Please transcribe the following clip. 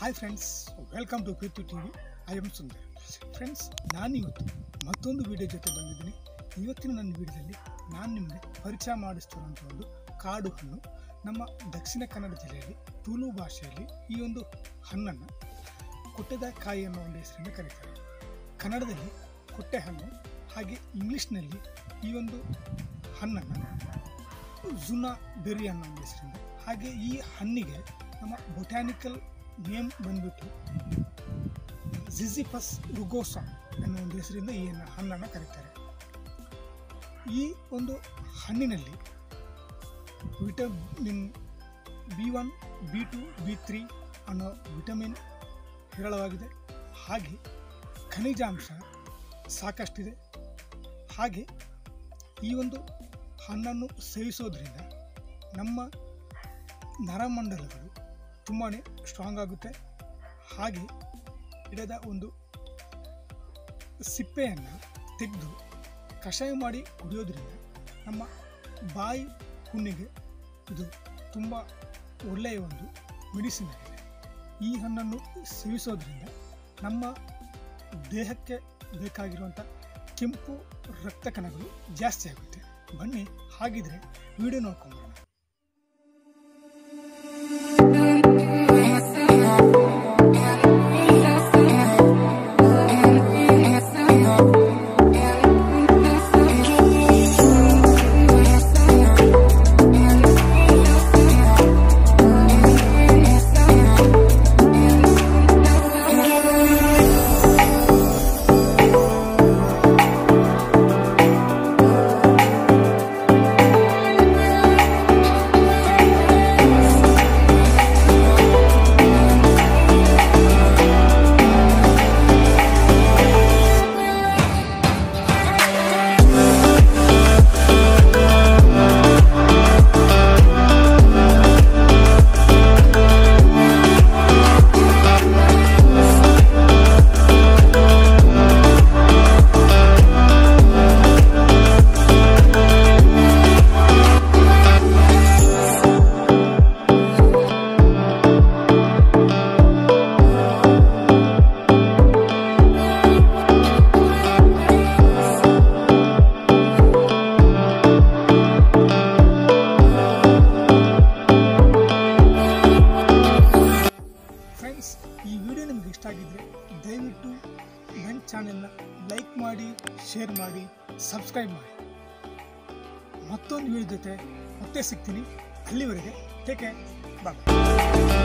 hi friends welcome to Preethu T V I am Sundar friends ನಾನು ಇವತ್ತು ಮತ್ತೊಂದು ವಿಡಿಯೋ ಜೊತೆ ಬಂದಿದ್ದೀನಿ ಇವತ್ತಿನ ನನ್ನ ವಿಡಿಯೋದಲ್ಲಿ ನಾನು ನಿಮಗೆ ಪರಿಚಯ ಮಾಡಿಸ್ತಿರುವಂಥ ಒಂದು ಕಾಡು ಹಣ್ಣು ನಮ್ಮ ದಕ್ಷಿಣ ಕನ್ನಡ ಜಿಲ್ಲೆಯಲ್ಲಿ ತುಳು ಭಾಷೆಯಲ್ಲಿ ಈ ಒಂದು ಹಣ್ಣನ್ನು ಕೊಟ್ಟೆದ ಕಾಯಿ ಅನ್ನೋ ಒಂದು ಹೆಸರಿಂದ ಕರೀತಾರೆ ಕನ್ನಡದಲ್ಲಿ ಕೊಟ್ಟೆ ಹಣ್ಣು ಹಾಗೆ ಇಂಗ್ಲೀಷ್ನಲ್ಲಿ ಈ ಒಂದು ಹಣ್ಣನ್ನು ಜುನಾ ಬೆರಿ ಅನ್ನೋ ಒಂದು ಹೆಸರಿಂದ ಹಾಗೆ ಈ ಹಣ್ಣಿಗೆ ನಮ್ಮ ಬೊಟ್ಯಾನಿಕಲ್ ನೇಮ್ ಬಂದ್ಬಿಟ್ಟು ಜಿಜಿಫಸ್ ರುಗೋಸಾ ಅನ್ನೋ ಒಂದು ಹೆಸರಿಂದ ಈ ಹಣ್ಣ- ಹಣ್ಣನ್ನು ಕರೀತಾರೆ ಈ ಒಂದು ಹಣ್ಣಿನಲ್ಲಿ vitamin B one B two B three ಅನ್ನೋ ವಿಟಮಿನ್ ಹೇರಳವಾಗಿದೆ ಹಾಗೆ ಖನಿಜಾಂಶ ಸಾಕಷ್ಟಿದೆ ಹಾಗೆ ಈ ಒಂದು ಹಣ್ಣನ್ನು ಸೇವಿಸೋದ್ರಿಂದ ನಮ್ಮ ನರಮಂಡಲಗಳು ತುಂಬಾ ಸ್ಟ್ರಾಂಗ್ ಆಗುತ್ತೆ ಹಾಗೆ ಗಿಡದ ಒಂದು ಸಿಪ್ಪೆಯನ್ನು ತೆಗೆದು ಕಷಾಯ ಮಾಡಿ ಕುಡಿಯೋದ್ರಿಂದ ನಮ್ಮ ಬಾಯಿ ಹುಣ್ಣಿಗೆ ಇದು ತುಂಬ ಒಳ್ಳೆಯ ಒಂದು ಮೆಡಿಸಿನ್ ಆಗಿದೆ ಈ ಹಣ್ಣನ್ನು ಸೇವಿಸೋದ್ರಿಂದ ನಮ್ಮ ದೇಹಕ್ಕೆ ಬೇಕಾಗಿರುವಂಥ ಕೆಂಪು ರಕ್ತ ಕಣಗಳು ಜಾಸ್ತಿ ಆಗುತ್ತೆ ಬನ್ನಿ ಹಾಗಿದ್ರೆ ವಿಡಿಯೋ ನೋಡ್ಕೊಂಬರೋಣ ಫ್ರೆಂಡ್ಸ್ ಈ ವಿಡಿಯೋ ನಿಮ್ಗೆ ಇಷ್ಟ ಆಗಿದ್ರೆ ದಯವಿಟ್ಟು ನನ್ನ ಚಾನೆಲ್ನ ಲೈಕ್ ಮಾಡಿ ಶೇರ್ ಮಾಡಿ ಸಬ್ಸ್ಕ್ರೈಬ್ ಮಾಡಿ ಮತ್ತೊಂದು ವಿಡಿಯೋ ಜೊತೆ ಮತ್ತೆ ಸಿಗ್ತೀನಿ ಅಲ್ಲಿವರೆಗೆ ಟೇಕ್ ಕೇರ್ ಬಾಯ್